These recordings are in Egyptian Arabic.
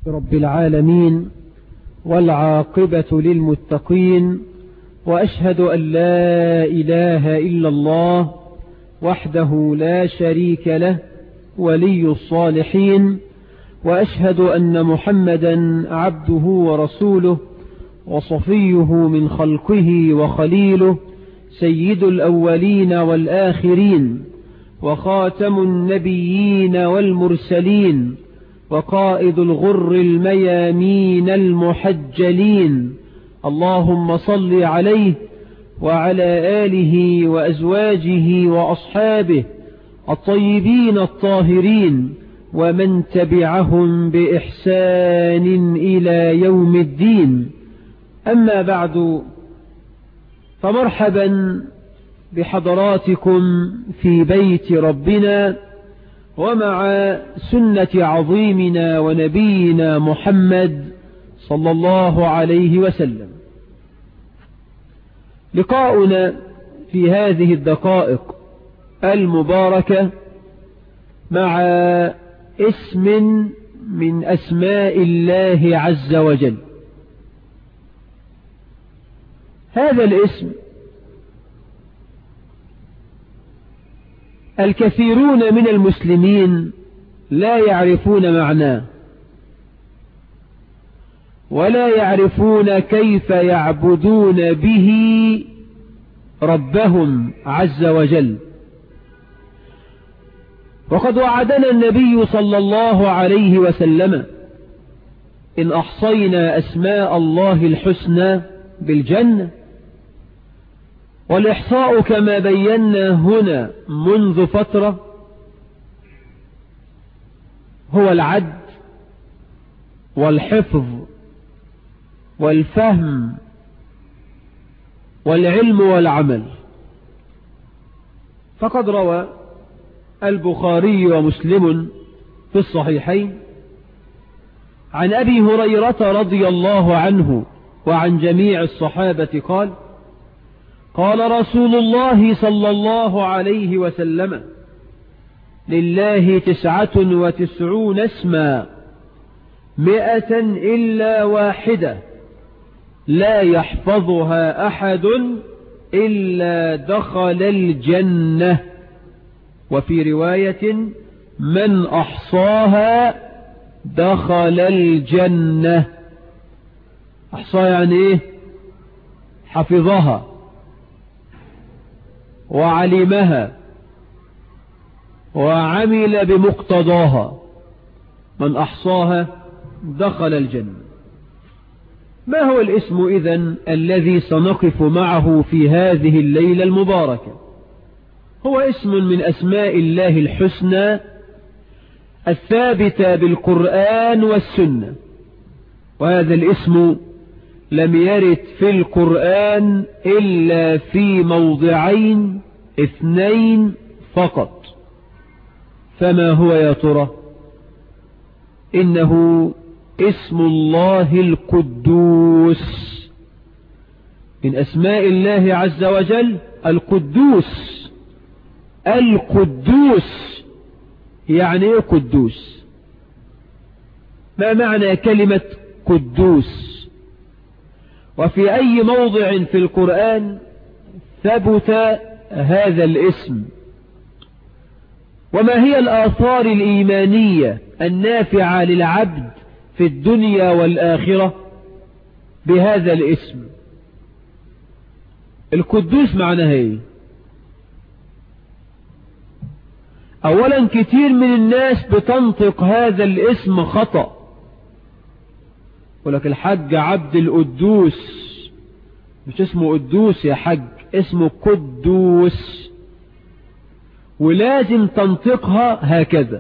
رب العالمين والعاقبة للمتقين وأشهد أن لا إله إلا الله وحده لا شريك له ولي الصالحين وأشهد أن محمدا عبده ورسوله وصفيه من خلقه وخليله سيد الأولين والآخرين وخاتم النبيين والمرسلين وقائد الغر الميامين المحجلين اللهم صل عليه وعلى آله وأزواجه وأصحابه الطيبين الطاهرين ومن تبعهم بإحسان إلى يوم الدين أما بعد فمرحبا بحضراتكم في بيت ربنا ومع سنة عظيمنا ونبينا محمد صلى الله عليه وسلم لقاؤنا في هذه الدقائق المباركة مع اسم من أسماء الله عز وجل هذا الاسم الكثيرون من المسلمين لا يعرفون معناه ولا يعرفون كيف يعبدون به ربهم عز وجل وقد وعدنا النبي صلى الله عليه وسلم إن أحصينا أسماء الله الحسنى بالجنة والإحصاء كما بينا هنا منذ فترة هو العد والحفظ والفهم والعلم والعمل فقد روى البخاري ومسلم في الصحيحين عن أبي هريرة رضي الله عنه وعن جميع الصحابة قال قال رسول الله صلى الله عليه وسلم لله تسعة وتسعون اسما مئة إلا واحدة لا يحفظها أحد إلا دخل الجنة وفي رواية من أحصاها دخل الجنة أحصاها يعني إيه حفظها وعلمها وعمل بمقتضاها من أحصاها دخل الجنة ما هو الاسم إذن الذي سنقف معه في هذه الليلة المباركة هو اسم من أسماء الله الحسنى الثابتة بالقرآن والسنة وهذا الاسم لم يرد في القرآن إلا في موضعين اثنين فقط فما هو يا ترى إنه اسم الله القدوس من أسماء الله عز وجل القدوس القدوس يعني ايه قدوس ما معنى كلمة قدوس وفي أي موضع في القرآن ثبت هذا الاسم وما هي الآثار الإيمانية النافعة للعبد في الدنيا والآخرة بهذا الاسم القدوس معناها ايه اولا كتير من الناس بتنطق هذا الاسم خطأ ولك الحج عبد القدوس مش اسمه قدوس يا حج اسمه قدوس ولازم تنطقها هكذا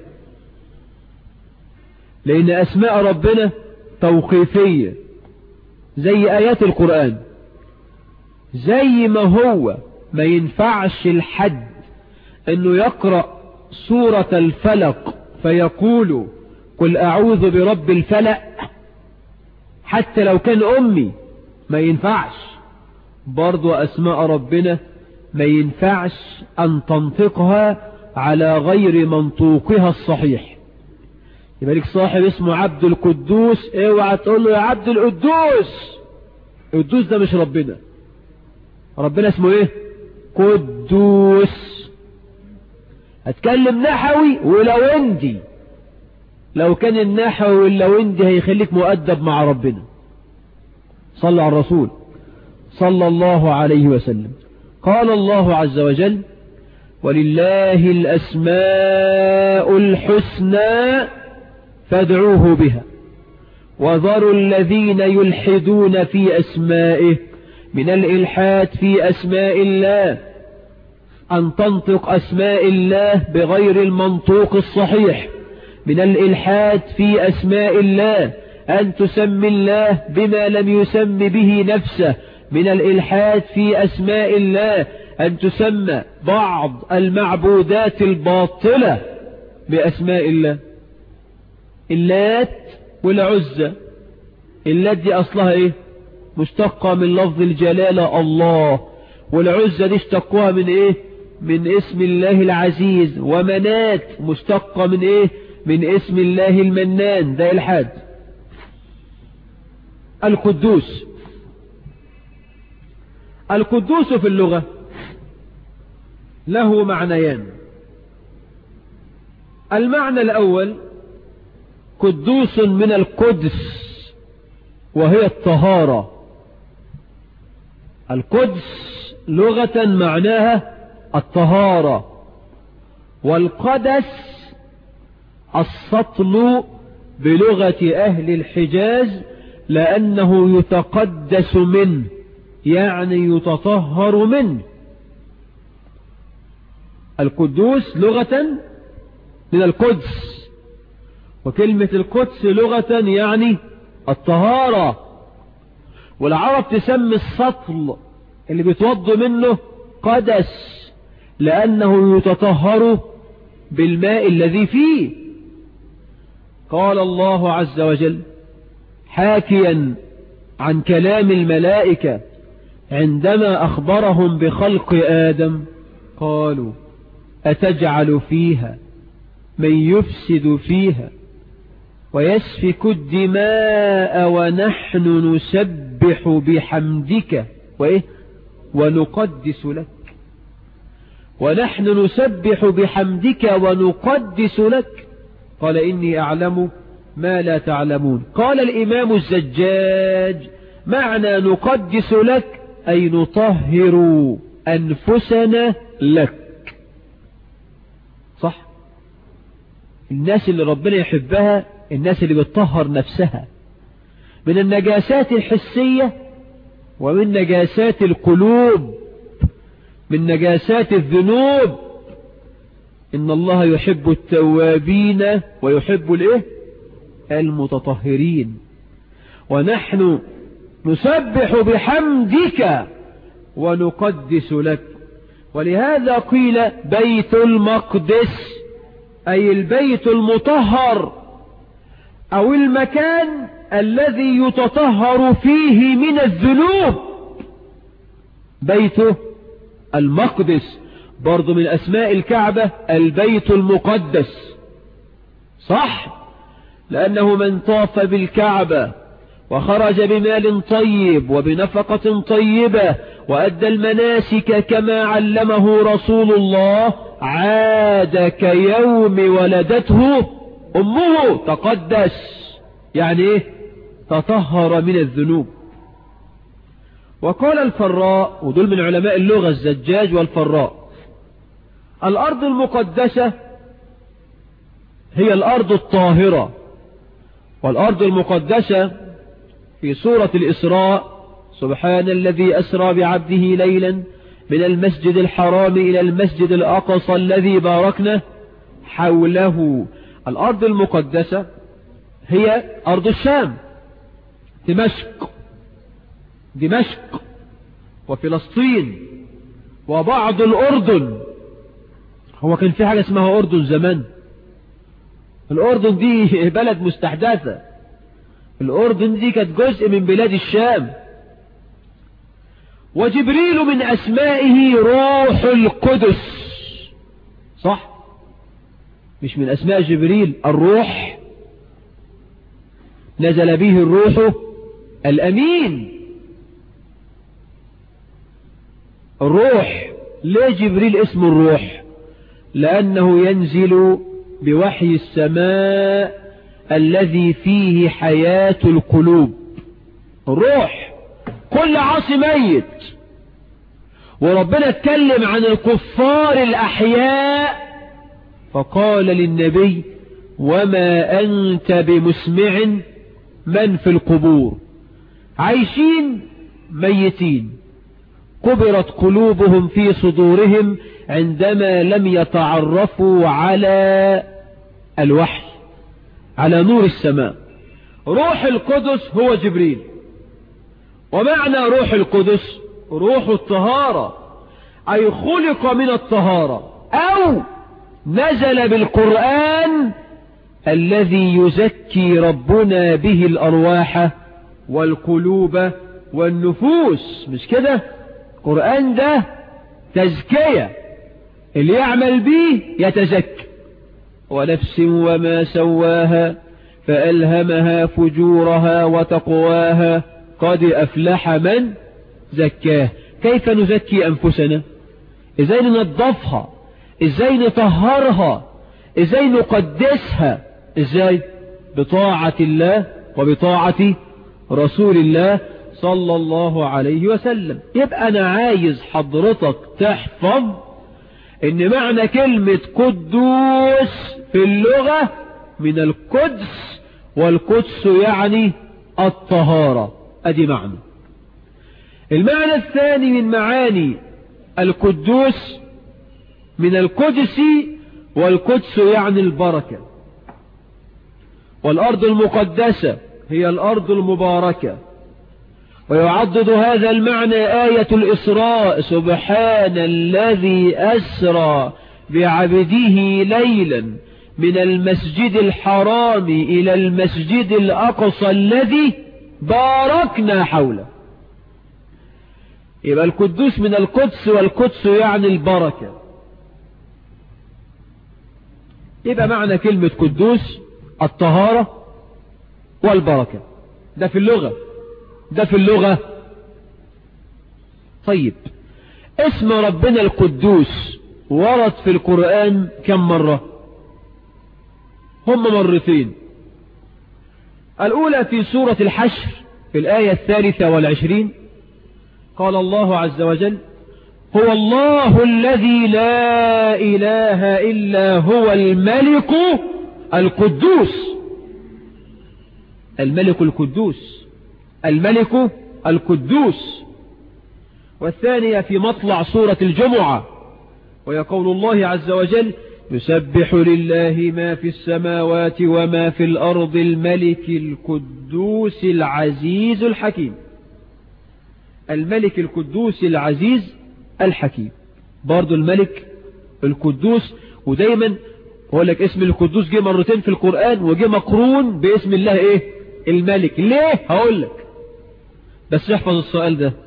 لأن أسماء ربنا توقيفية زي آيات القرآن زي ما هو ما ينفعش الحد انه يقرأ سورة الفلق فيقول قل أعوذ برب الفلق حتى لو كان أمي ما ينفعش برضو أسماء ربنا ما ينفعش أن تنطقها على غير منطوقها الصحيح يبقى لك صاحب اسمه عبد القدوس اوعى تقول له يا عبد القدوس القدوس ده مش ربنا ربنا اسمه ايه قدوس هتكلم نحوي ولوندي لو كان النحوي واللوندي هيخليك مؤدب مع ربنا صلى على الرسول صلى الله عليه وسلم قال الله عز وجل ولله الأسماء الحسنى فادعوه بها وذروا الذين يلحدون في أسمائه من الإلحاد في أسماء الله أن تنطق أسماء الله بغير المنطوق الصحيح من الإلحاد في أسماء الله أن تسمي الله بما لم يسم به نفسه من الإلحاد في أسماء الله أن تسمى بعض المعبودات الباطلة بأسماء الله اللات والعزة اللات دي أصلها إيه مشتقة من لفظ الجلالة الله والعزة دي اشتقوها من إيه من اسم الله العزيز ومنات مشتقة من إيه من اسم الله المنان ده الحاد القدوس القدوس في اللغة له معنيان المعنى الأول قدوس من القدس وهي الطهارة القدس لغة معناها الطهارة والقدس السطل بلغة أهل الحجاز لأنه يتقدس منه يعني يتطهر منه القدوس لغة من القدس وكلمة القدس لغة يعني الطهارة والعرب تسمي السطل اللي بيتوض منه قدس لأنه يتطهر بالماء الذي فيه قال الله عز وجل حاكيا عن كلام الملائكة عندما أخبرهم بخلق آدم قالوا أتجعل فيها من يفسد فيها ويسفك الدماء ونحن نسبح بحمدك وإيه ونقدس لك ونحن نسبح بحمدك ونقدس لك قال إني أعلم ما لا تعلمون قال الإمام الزجاج معنى نقدس لك أي نطهر أنفسنا لك صح الناس اللي ربنا يحبها الناس اللي بتطهر نفسها من النجاسات الحسية ومن نجاسات القلوب من نجاسات الذنوب إن الله يحب التوابين ويحب الايه المتطهرين ونحن نسبح بحمدك ونقدس لك ولهذا قيل بيت المقدس أي البيت المطهر أو المكان الذي يتطهر فيه من الذنوب بيته المقدس برضو من أسماء الكعبة البيت المقدس صح لأنه من طاف بالكعبة وخرج بمال طيب وبنفقة طيبة وأدى المناسك كما علمه رسول الله عاد كيوم ولدته أمه تقدس يعني إيه تطهر من الذنوب وقال الفراء ودول من علماء اللغة الزجاج والفراء الأرض المقدسة هي الأرض الطاهرة والأرض المقدسة في سورة الإسراء سبحان الذي أسرى بعبده ليلا من المسجد الحرام إلى المسجد الأقصى الذي باركنا حوله الأرض المقدسة هي أرض الشام دمشق دمشق وفلسطين وبعض الأردن هو كان في حاجة اسمها أردن زمان الأردن دي بلد مستحدثة الأردن دي كانت جزء من بلاد الشام وجبريل من أسمائه روح القدس صح مش من أسماء جبريل الروح نزل به الروح الأمين الروح ليه جبريل اسمه الروح لأنه ينزل بوحي السماء الذي فيه حياة القلوب الروح كل عاصي ميت وربنا اتكلم عن الكفار الأحياء فقال للنبي وما أنت بمسمع من في القبور عايشين ميتين كبرت قلوبهم في صدورهم عندما لم يتعرفوا على الوحي على نور السماء روح القدس هو جبريل ومعنى روح القدس روح الطهارة أي خلق من الطهارة أو نزل بالقرآن الذي يزكي ربنا به الأرواح والقلوب والنفوس مش كده القرآن ده تزكية اللي يعمل به يتزكى ونفس وما سواها فألهمها فجورها وتقواها قد أفلح من زكاه كيف نزكي أنفسنا إزاي ننظفها إزاي نطهرها إزاي نقدسها إزاي بطاعة الله وبطاعة رسول الله صلى الله عليه وسلم يبقى أنا عايز حضرتك تحفظ إن معنى كلمة قدوس في اللغة من القدس والقدس يعني الطهارة أدي معنى المعنى الثاني من معاني القدوس من القدس والقدس يعني البركة والأرض المقدسة هي الأرض المباركة ويعضد هذا المعنى آية الإسراء سبحان الذي أسرى بعبده ليلا من المسجد الحرام إلى المسجد الأقصى الذي باركنا حوله يبقى القدوس من القدس والقدس يعني البركة يبقى معنى كلمة قدوس الطهارة والبركة ده في اللغة ده في اللغة طيب اسم ربنا القدوس ورد في القرآن كم مرة هم مرتين الأولى في سورة الحشر في الآية الثالثة والعشرين قال الله عز وجل هو الله الذي لا إله إلا هو الملك القدوس الملك القدوس الملك القدوس والثانية في مطلع سورة الجمعة ويقول الله عز وجل يسبح لله ما في السماوات وما في الأرض الملك القدوس العزيز الحكيم الملك القدوس العزيز الحكيم برضو الملك القدوس ودايما اقول لك اسم القدوس جه مرتين في القرآن وجه مقرون باسم الله ايه الملك ليه هقول لك بس احفظ السؤال ده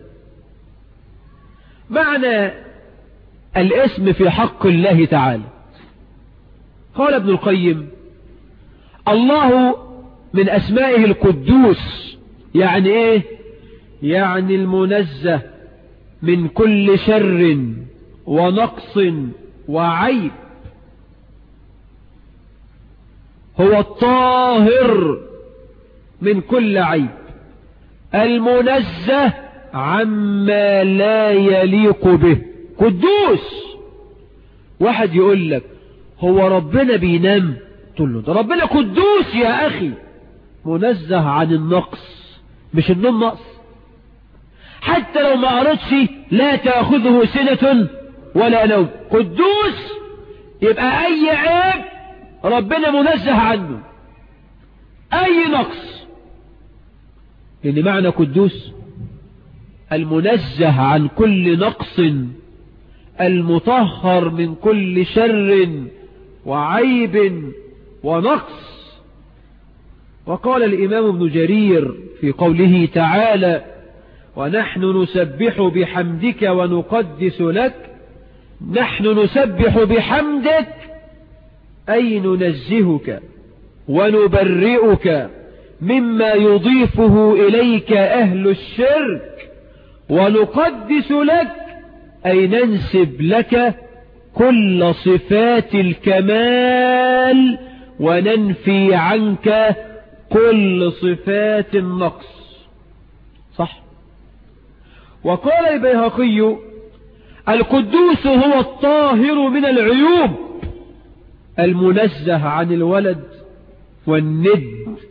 معنى الاسم في حق الله تعالى قال ابن القيم الله من اسمائه القدوس يعني ايه يعني المنزه من كل شر ونقص وعيب هو الطاهر من كل عيب المنزه عما لا يليق به قدوس واحد يقول لك هو ربنا بينام تقول له ده ربنا قدوس يا أخي منزه عن النقص مش النوم نقص حتى لو ما قرتش لا تأخذه سنة ولا نوم قدوس يبقى أي عيب ربنا منزه عنه أي نقص لأن معنى قدوس المنزه عن كل نقص المطهر من كل شر وعيب ونقص وقال الإمام ابن جرير في قوله تعالى ونحن نسبح بحمدك ونقدس لك نحن نسبح بحمدك أي ننزهك ونبرئك مما يضيفه إليك أهل الشرك ونقدس لك أي ننسب لك كل صفات الكمال وننفي عنك كل صفات النقص صح وقال البيهقي القدوس هو الطاهر من العيوب المنزه عن الولد والند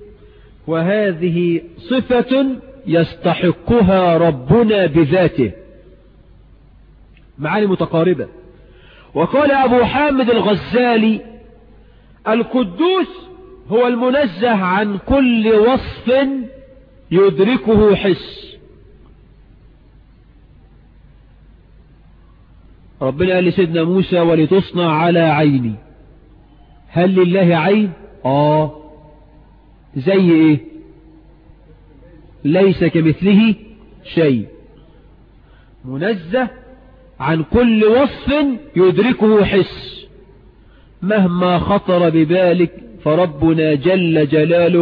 وهذه صفة يستحقها ربنا بذاته معاني متقاربة وقال أبو حامد الغزالي القدوس هو المنزه عن كل وصف يدركه حس ربنا قال لسيدنا موسى ولتصنع على عيني هل لله عين آه زي ايه ليس كمثله شيء منزه عن كل وصف يدركه حس مهما خطر ببالك فربنا جل جلاله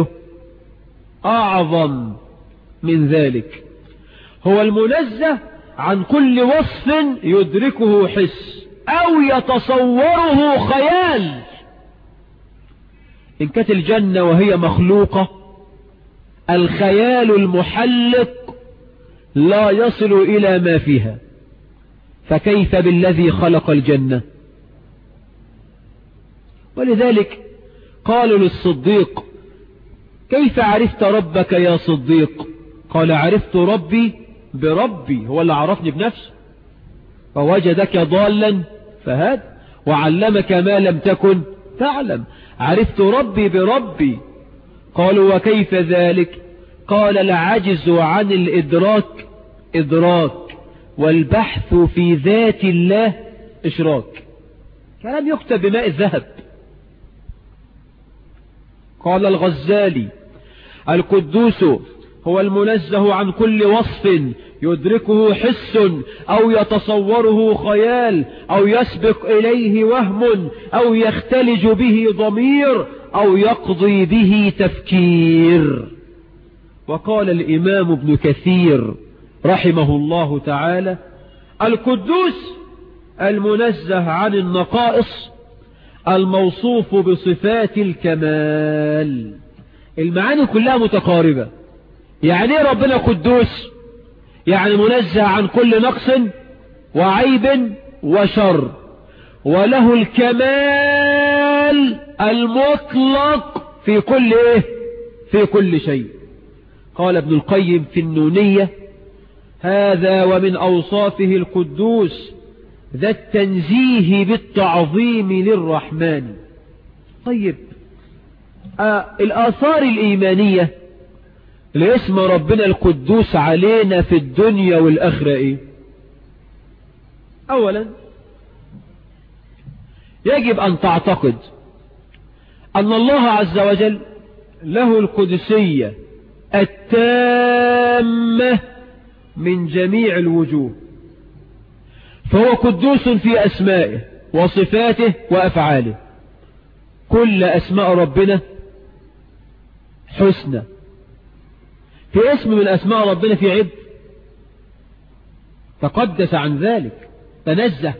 أعظم من ذلك هو المنزه عن كل وصف يدركه حس أو يتصوره خيال إن كانت الجنة وهي مخلوقة الخيال المحلق لا يصل إلى ما فيها فكيف بالذي خلق الجنة ولذلك قالوا للصديق كيف عرفت ربك يا صديق قال عرفت ربي بربي هو اللي عرفني بنفسه فوجدك ضالا فهد وعلمك ما لم تكن تعلم عرفت ربي بربي قالوا وكيف ذلك قال العجز عن الإدراك إدراك والبحث في ذات الله إشراك كلام يكتب بماء الذهب قال الغزالي القدوس هو المنزه عن كل وصف يدركه حس أو يتصوره خيال أو يسبق إليه وهم أو يختلج به ضمير أو يقضي به تفكير وقال الإمام ابن كثير رحمه الله تعالى القدوس المنزه عن النقائص الموصوف بصفات الكمال المعاني كلها متقاربة يعني ايه ربنا قدوس يعني منزه عن كل نقص وعيب وشر وله الكمال المطلق في كل ايه في كل شيء قال ابن القيم في النونية هذا ومن أوصافه القدوس ذا التنزيه بالتعظيم للرحمن طيب آه الآثار الإيمانية لاسم ربنا القدوس علينا في الدنيا والآخرة إيه أولا يجب أن تعتقد أن الله عز وجل له القدسية التامة من جميع الوجوه فهو قدوس في أسمائه وصفاته وأفعاله كل أسماء ربنا حسنى في اسم من أسماء ربنا في عيب تقدس عن ذلك تنزه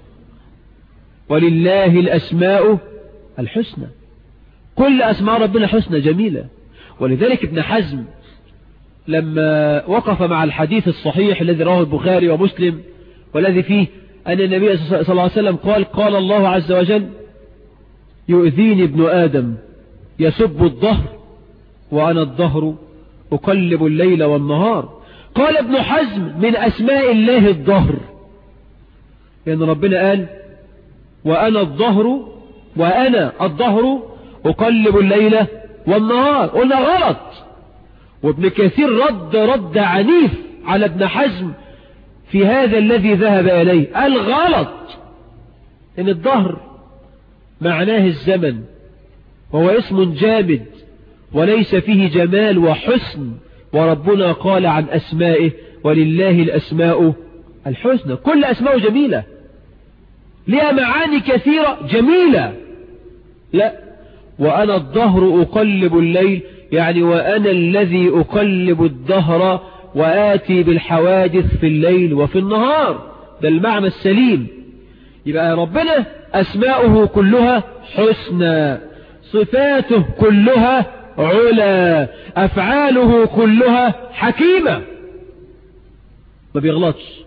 ولله الأسماء الحسنى كل أسماء ربنا حسنى جميلة ولذلك ابن حزم لما وقف مع الحديث الصحيح الذي رواه البخاري ومسلم والذي فيه أن النبي صلى الله عليه وسلم قال قال الله عز وجل يؤذيني ابن آدم يسب الظهر وأنا الظهر أقلب الليل والنهار قال ابن حزم من أسماء الله الظهر لأن ربنا قال وأنا الظهر وأنا الظهر أقلب الليل والنهار قلنا غلط وابن كثير رد رد عنيف على ابن حزم في هذا الذي ذهب إليه قال غلط إن الظهر معناه الزمن وهو اسم جامد وليس فيه جمال وحسن وربنا قال عن أسمائه ولله الأسماء الحسنى كل أسماء جميلة لها معاني كثيرة جميلة لا وأنا الظهر أقلب الليل يعني وأنا الذي أقلب الدهر وآتي بالحوادث في الليل وفي النهار ده المعنى السليم يبقى ربنا أسماؤه كلها حسنى صفاته كلها علا أفعاله كلها حكيمة ما بيغلطش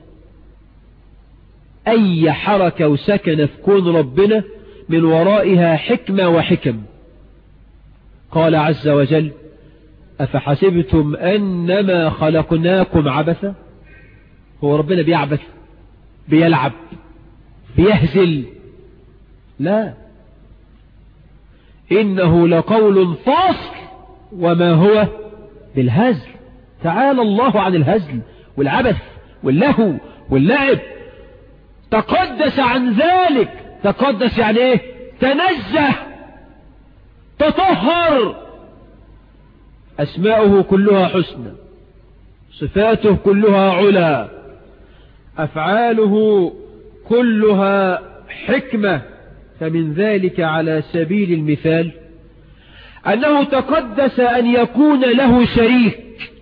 أي حركة وسكن في كون ربنا من ورائها حكمة وحكم قال عز وجل أفحسبتم أنما خلقناكم عبثا هو ربنا بيعبث بيلعب بيهزل لا إنه لقول فاصل وما هو بالهزل تعالى الله عن الهزل والعبث واللهو واللعب تقدس عن ذلك تقدس يعني ايه تنزه تطهر أسماؤه كلها حسنى صفاته كلها علا أفعاله كلها حكمة فمن ذلك على سبيل المثال أنه تقدس أن يكون له شريك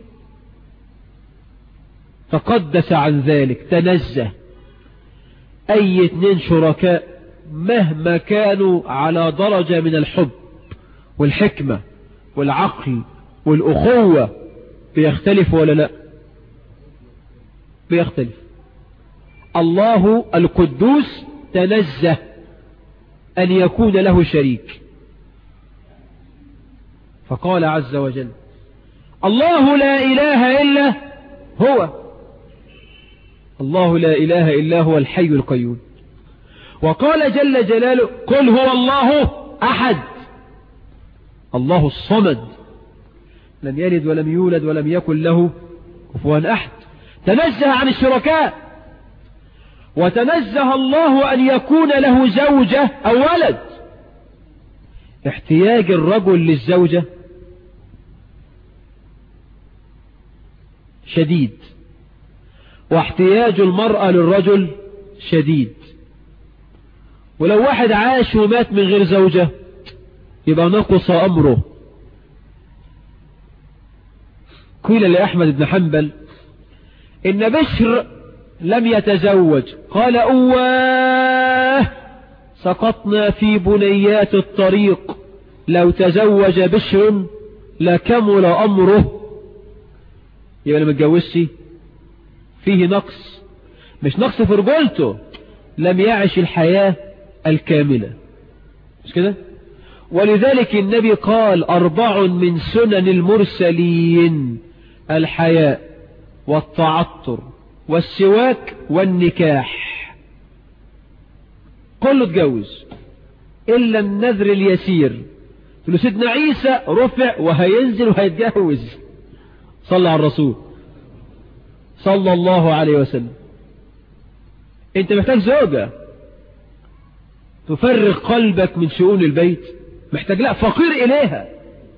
تقدس عن ذلك تنزه أي اثنين شركاء مهما كانوا على درجة من الحب والحكمة والعقل والأخوة بيختلف ولا لا بيختلف الله القدوس تنزه أن يكون له شريك فقال عز وجل الله لا إله إلا هو الله لا إله إلا هو الحي القيوم وقال جل جلاله قل هو الله أحد الله الصمد لم يلد ولم يولد ولم يكن له كفوا أحد تنزه عن الشركاء وتنزه الله أن يكون له زوجة أو ولد احتياج الرجل للزوجة شديد واحتياج المرأة للرجل شديد ولو واحد عاش ومات من غير زوجة يبقى نقص أمره قيل لأحمد بن حنبل إن بشر لم يتزوج قال أواه سقطنا في بنيات الطريق لو تزوج بشر لكمل أمره يبقى لما اتجوزش فيه نقص مش نقص في رجولته لم يعش الحياة الكاملة مش كده ولذلك النبي قال أربع من سنن المرسلين الحياء والتعطر والسواك والنكاح كله اتجوز إلا النذر اليسير له سيدنا عيسى رفع وهينزل وهيتجوز صلى على الرسول صلى الله عليه وسلم انت محتاج زوجة تفرغ قلبك من شؤون البيت محتاج لا فقير إليها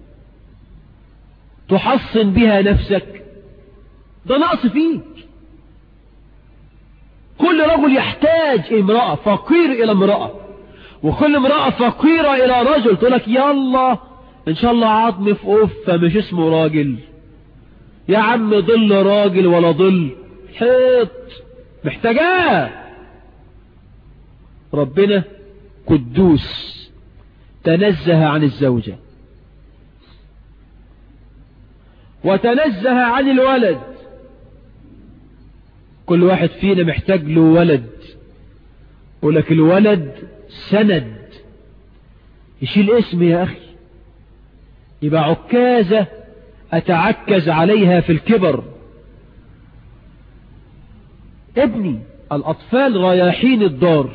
تحصن بها نفسك ده نقص فيك كل رجل يحتاج امرأة فقير إلى امرأة وكل امرأة فقيرة إلى رجل تقول لك يلا إن شاء الله عظم في أفة مش اسمه راجل يا عم ظل راجل ولا ظل حيط محتاجاه ربنا قدوس تنزه عن الزوجة وتنزه عن الولد كل واحد فينا محتاج له ولد ولك الولد سند يشيل اسم يا أخي يبقى عكازة أتعكز عليها في الكبر ابني الأطفال رياحين الدار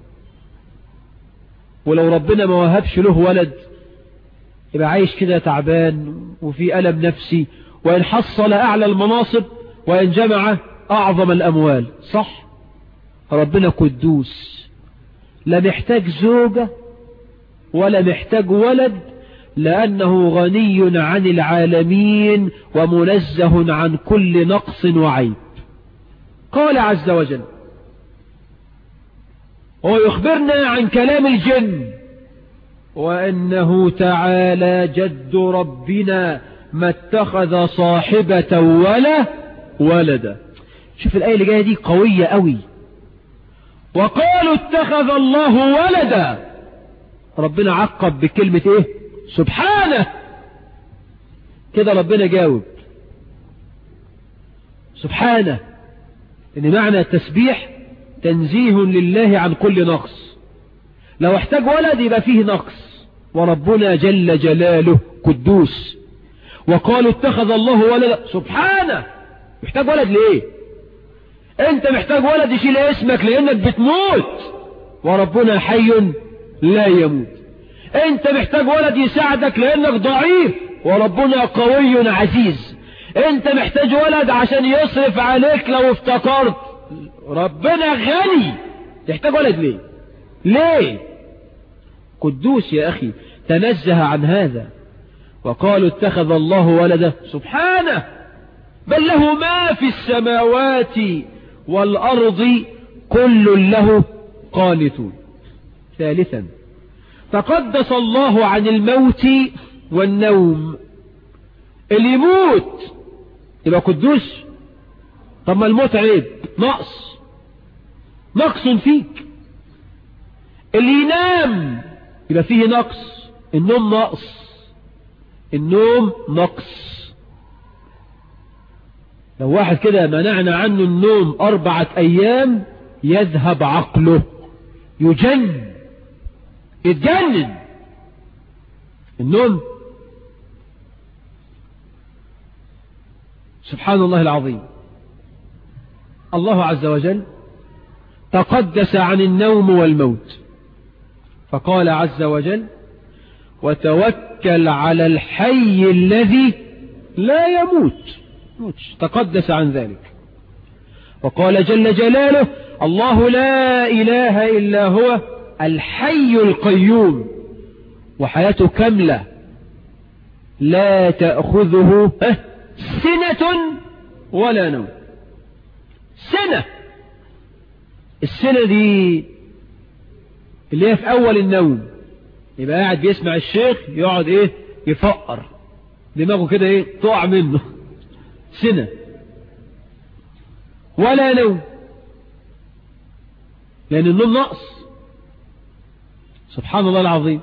ولو ربنا ما وهبش له ولد يبقى عايش كده تعبان وفي ألم نفسي وإن حصل أعلى المناصب وإن جمع أعظم الأموال صح ربنا قدوس لا محتاج زوجة ولا محتاج ولد لأنه غني عن العالمين ومنزه عن كل نقص وعيب قال عز وجل هو يخبرنا عن كلام الجن وأنه تعالى جد ربنا ما اتخذ صاحبة ولا ولدا شوف الآية اللي جاية دي قوية قوي وقالوا اتخذ الله ولدا ربنا عقب بكلمة ايه سبحانه كده ربنا جاوب سبحانه ان معنى التسبيح تنزيه لله عن كل نقص لو احتاج ولد يبقى فيه نقص وربنا جل جلاله قدوس وقالوا اتخذ الله ولدا سبحانه محتاج ولد ليه انت محتاج ولد يشيل اسمك لانك بتموت وربنا حي لا يموت انت محتاج ولد يساعدك لانك ضعيف وربنا قوي عزيز انت محتاج ولد عشان يصرف عليك لو افتكرت ربنا غني تحتاج ولد ليه ليه قدوس يا اخي تنزه عن هذا وقالوا اتخذ الله ولده سبحانه بل له ما في السماوات والأرض كل له قانتون ثالثا تقدس الله عن الموت والنوم اللي يموت يبقى قدوس طب ما الموت عيب نقص نقص فيك اللي ينام يبقى فيه نقص النوم نقص النوم نقص لو واحد كده منعنا عنه النوم أربعة أيام يذهب عقله يجن يتجنن النوم سبحان الله العظيم الله عز وجل تقدس عن النوم والموت فقال عز وجل وتوكل على الحي الذي لا يموت تقدس عن ذلك وقال جل جلاله الله لا إله إلا هو الحي القيوم وحياته كاملة لا تأخذه سنة ولا نوم سنة السنة دي اللي هي في أول النوم يبقى قاعد بيسمع الشيخ يقعد ايه يفقر دماغه كده ايه تقع منه سنة ولا نوم لأن النوم نقص سبحان الله العظيم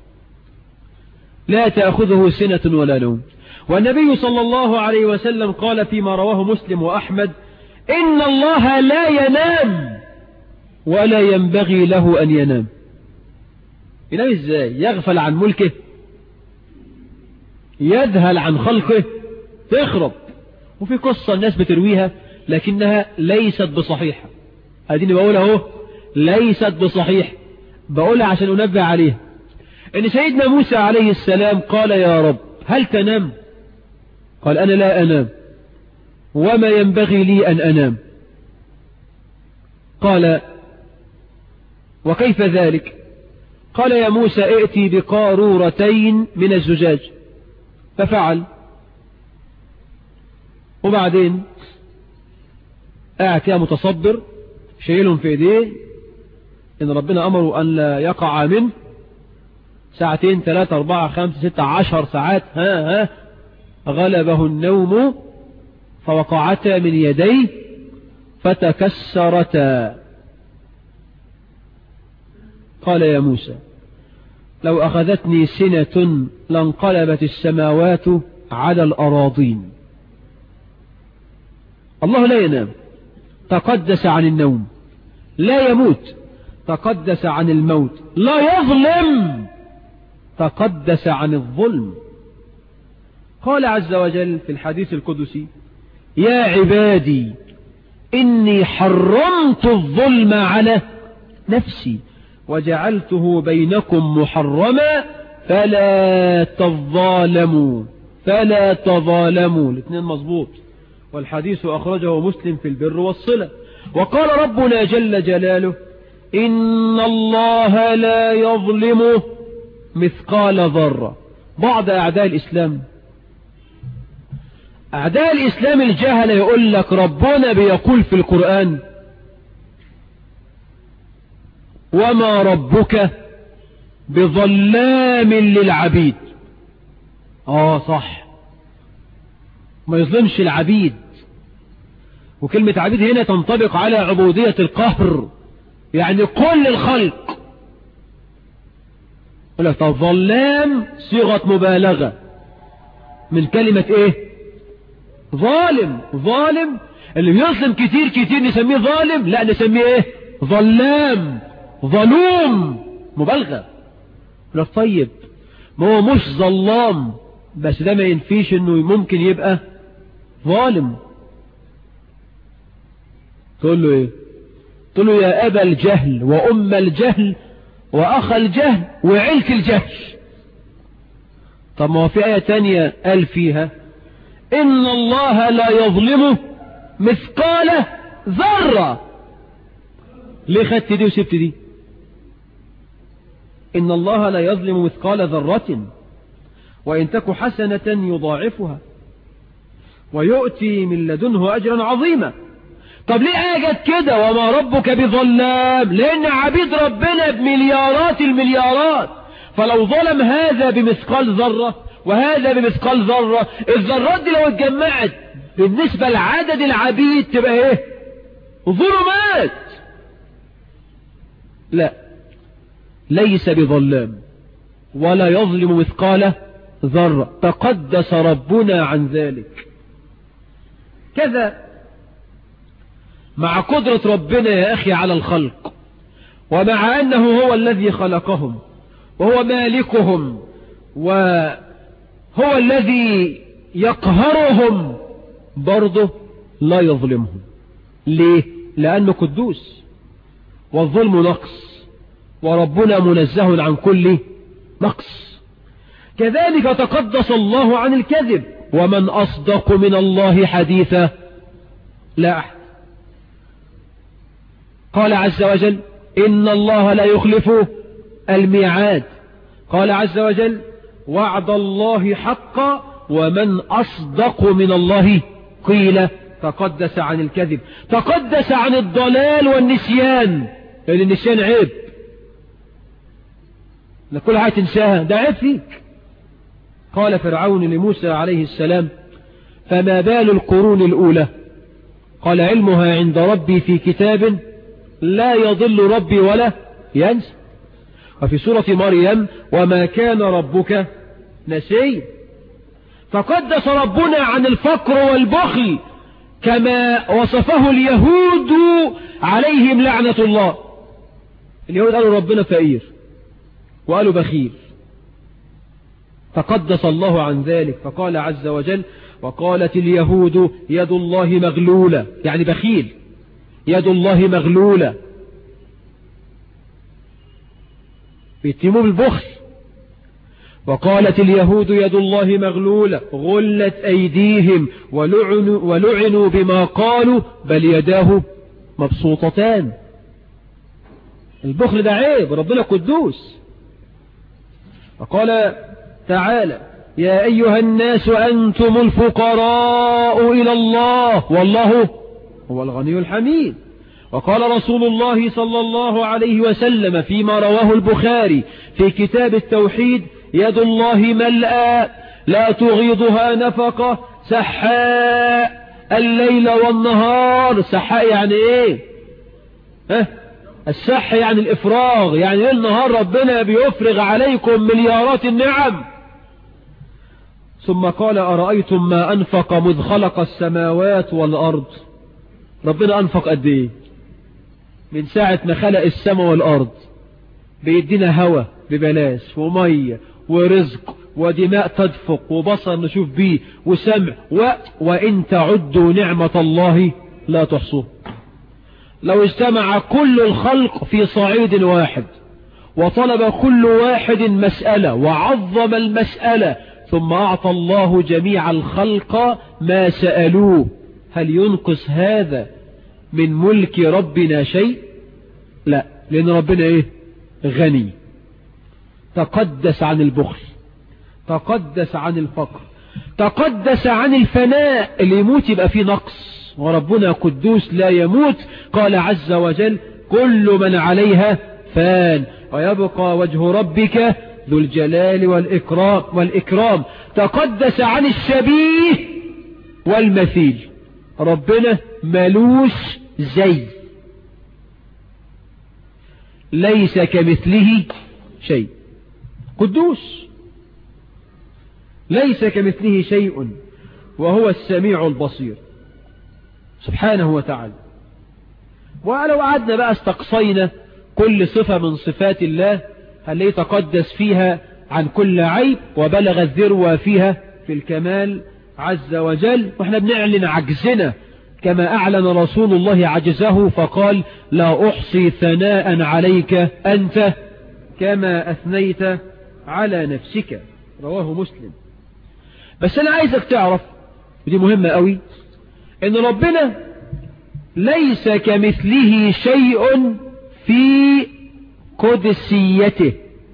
لا تأخذه سنة ولا نوم والنبي صلى الله عليه وسلم قال فيما رواه مسلم وأحمد إن الله لا ينام ولا ينبغي له أن ينام ينام ازاي يغفل عن ملكه يذهل عن خلقه تخرب وفي قصة الناس بترويها لكنها ليست بصحيحة اديني بقولها اهو ليست بصحيح بقولها عشان انبه عليها ان سيدنا موسى عليه السلام قال يا رب هل تنام قال انا لا انام وما ينبغي لي ان انام قال وكيف ذلك قال يا موسى ائتي بقارورتين من الزجاج ففعل وبعدين قاعد فيها متصبر شايلهم في ايديه ان ربنا امره ان لا يقع منه ساعتين ثلاثة اربعة خمسة ستة عشر ساعات ها ها غلبه النوم فوقعتا من يديه فتكسرتا قال يا موسى لو أخذتني سنة لانقلبت السماوات على الأراضين الله لا ينام تقدس عن النوم لا يموت تقدس عن الموت لا يظلم تقدس عن الظلم قال عز وجل في الحديث القدسي يا عبادي إني حرمت الظلم على نفسي وجعلته بينكم محرما فلا تظالموا فلا تظالموا الاثنين مظبوط والحديث أخرجه مسلم في البر والصلة وقال ربنا جل جلاله إن الله لا يظلم مثقال ذرة بعض أعداء الإسلام أعداء الإسلام الجهل يقول لك ربنا بيقول في القرآن وما ربك بظلام للعبيد اه صح ما يظلمش العبيد وكلمة عبيد هنا تنطبق على عبودية القهر يعني كل الخلق لك ظلام صيغة مبالغة من كلمة ايه ظالم ظالم اللي بيظلم كتير كتير نسميه ظالم لا نسميه ايه ظلام ظلوم مبالغة لك طيب ما هو مش ظلام بس ده ما ينفيش انه ممكن يبقى ظالم تقول له ايه تقول له يا ابا الجهل وام الجهل واخ الجهل وعلك الجهل طب ما هو في ايه تانية قال فيها ان الله لا يظلم مثقال ذرة ليه خدت دي وسبت دي ان الله لا يظلم مثقال ذرة وإن تك حسنة يضاعفها ويؤتي من لدنه أجرا عظيما طب ليه آجت كده وما ربك بظلام لأن عبيد ربنا بمليارات المليارات فلو ظلم هذا بمثقال ذرة وهذا بمثقال ذرة الذرات دي لو اتجمعت بالنسبة لعدد العبيد تبقى ايه ظلمات لا ليس بظلام ولا يظلم مثقال ذرة تقدس ربنا عن ذلك كذا مع قدرة ربنا يا أخي على الخلق ومع أنه هو الذي خلقهم وهو مالكهم وهو الذي يقهرهم برضه لا يظلمهم ليه لأنه قدوس والظلم نقص وربنا منزه عن كل نقص كذلك تقدس الله عن الكذب ومن أصدق من الله حديثا لا أحد قال عز وجل إن الله لا يخلف الميعاد قال عز وجل وعد الله حقا ومن أصدق من الله قيل تقدس عن الكذب تقدس عن الضلال والنسيان لأن النسيان عيب لكل حاجة تنساها ده عيب فيك قال فرعون لموسى عليه السلام فما بال القرون الأولى قال علمها عند ربي في كتاب لا يضل ربي ولا ينسى وفي سورة مريم وما كان ربك نسي فقدس ربنا عن الفقر والبخل كما وصفه اليهود عليهم لعنة الله اليهود قالوا ربنا فقير وقالوا بخيل فقدس الله عن ذلك فقال عز وجل وقالت اليهود يد الله مغلولة يعني بخيل يد الله مغلولة بيتموا بالبخل وقالت اليهود يد الله مغلولة غلت أيديهم ولعنوا, ولعنوا بما قالوا بل يداه مبسوطتان البخل ده عيب ربنا قدوس وقال تعالى يا أيها الناس أنتم الفقراء إلى الله والله هو الغني الحميد وقال رسول الله صلى الله عليه وسلم فيما رواه البخاري في كتاب التوحيد يد الله ملأى لا تغيضها نفقة سحاء الليل والنهار سحاء يعني ايه ها السح يعني الافراغ يعني ليل نهار ربنا بيفرغ عليكم مليارات النعم ثم قال أرأيتم ما أنفق مذ خلق السماوات والأرض ربنا أنفق قد إيه من ساعة ما خلق السماء والأرض بيدينا هوا ببلاش ومية ورزق ودماء تدفق وبصر نشوف بيه وسمع و... وإن تعدوا نعمة الله لا تحصوه لو اجتمع كل الخلق في صعيد واحد وطلب كل واحد مسألة وعظم المسألة ثم أعطى الله جميع الخلق ما سألوه هل ينقص هذا من ملك ربنا شيء لا لأن ربنا إيه غني تقدس عن البخل تقدس عن الفقر تقدس عن الفناء اللي يموت يبقى فيه نقص وربنا قدوس لا يموت قال عز وجل كل من عليها فان ويبقى وجه ربك ذو الجلال والإكرام, والإكرام تقدس عن الشبيه والمثيل ربنا ملوش زي ليس كمثله شيء قدوس ليس كمثله شيء وهو السميع البصير سبحانه وتعالى ولو قعدنا بقى استقصينا كل صفة من صفات الله هل يتقدس فيها عن كل عيب وبلغ الذروة فيها في الكمال عز وجل واحنا بنعلن عجزنا كما أعلن رسول الله عجزه فقال لا أحصي ثناء عليك أنت كما أثنيت على نفسك رواه مسلم بس أنا عايزك تعرف ودي مهمة قوي ان ربنا ليس كمثله شيء في قدسيته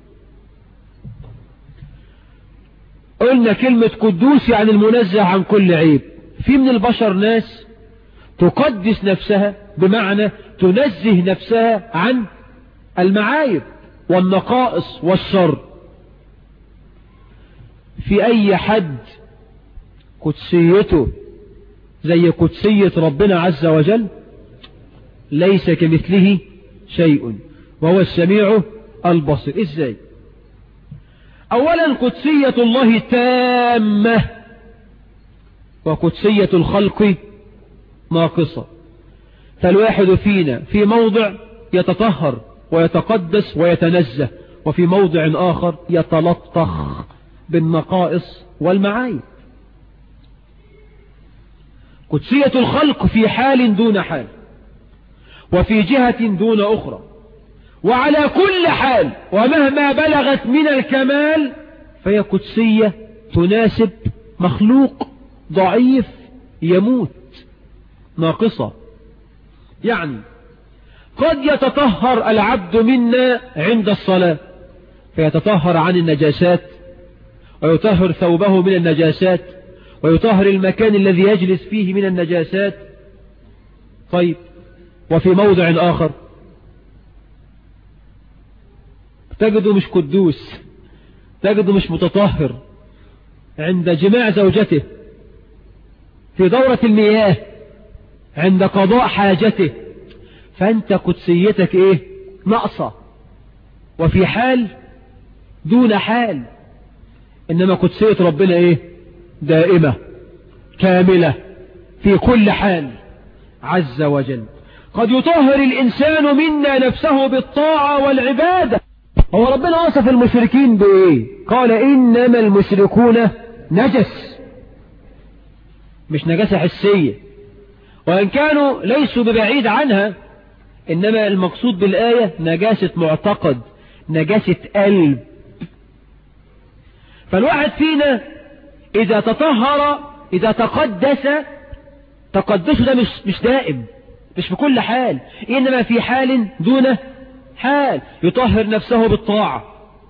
قلنا كلمة قدوس يعني المنزه عن كل عيب في من البشر ناس تقدس نفسها بمعنى تنزه نفسها عن المعايب والنقائص والشر في اي حد قدسيته زي قدسية ربنا عز وجل ليس كمثله شيء وهو السميع البصير ازاي اولا قدسية الله تامة وقدسية الخلق ناقصة فالواحد فينا في موضع يتطهر ويتقدس ويتنزه وفي موضع آخر يتلطخ بالنقائص والمعايب قدسية الخلق في حال دون حال وفي جهة دون أخرى وعلى كل حال ومهما بلغت من الكمال فهي قدسية تناسب مخلوق ضعيف يموت ناقصة يعني قد يتطهر العبد منا عند الصلاة فيتطهر عن النجاسات ويطهر ثوبه من النجاسات ويطهر المكان الذي يجلس فيه من النجاسات طيب وفي موضع آخر تجده مش قدوس تجده مش متطهر عند جماع زوجته في دورة المياه عند قضاء حاجته فأنت قدسيتك إيه ناقصة وفي حال دون حال إنما قدسية ربنا إيه دائمة كاملة في كل حال عز وجل قد يطهر الإنسان منا نفسه بالطاعة والعبادة هو ربنا وصف المشركين بإيه قال إنما المشركون نجس مش نجاسة حسية وإن كانوا ليسوا ببعيد عنها إنما المقصود بالآية نجاسة معتقد نجاسة قلب فالواحد فينا إذا تطهر إذا تقدس تقدسه ده مش, مش دائم مش في كل حال إنما في حال دون حال يطهر نفسه بالطاعة